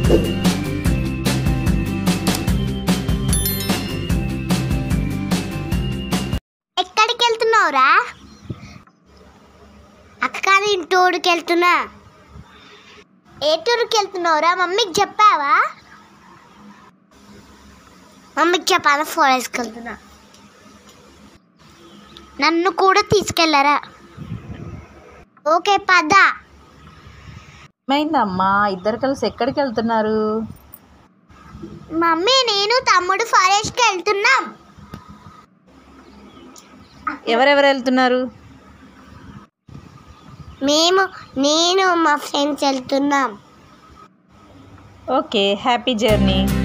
ఎక్కడికి వెళ్తున్నావురా అక్క నేను టూర్కి వెళ్తున్నా ఏ టూర్కి వెళ్తున్నావురా మమ్మీకి చెప్పావా మమ్మీకి చెప్పాలా ఫారెస్ట్కి వెళ్తున్నా నన్ను కూడా తీసుకెళ్ళరా ఓకే పద ఏమైందమ్మా ఇద్దరు కలిసి ఎక్కడికి వెళ్తున్నారు మమ్మీ నేను తమ్ముడు ఫారెస్ట్కి వెళ్తున్నాం ఎవరెవరు వెళ్తున్నారు మేము నేను మా ఫ్రెండ్స్ వెళ్తున్నాం ఓకే హ్యాపీ జర్నీ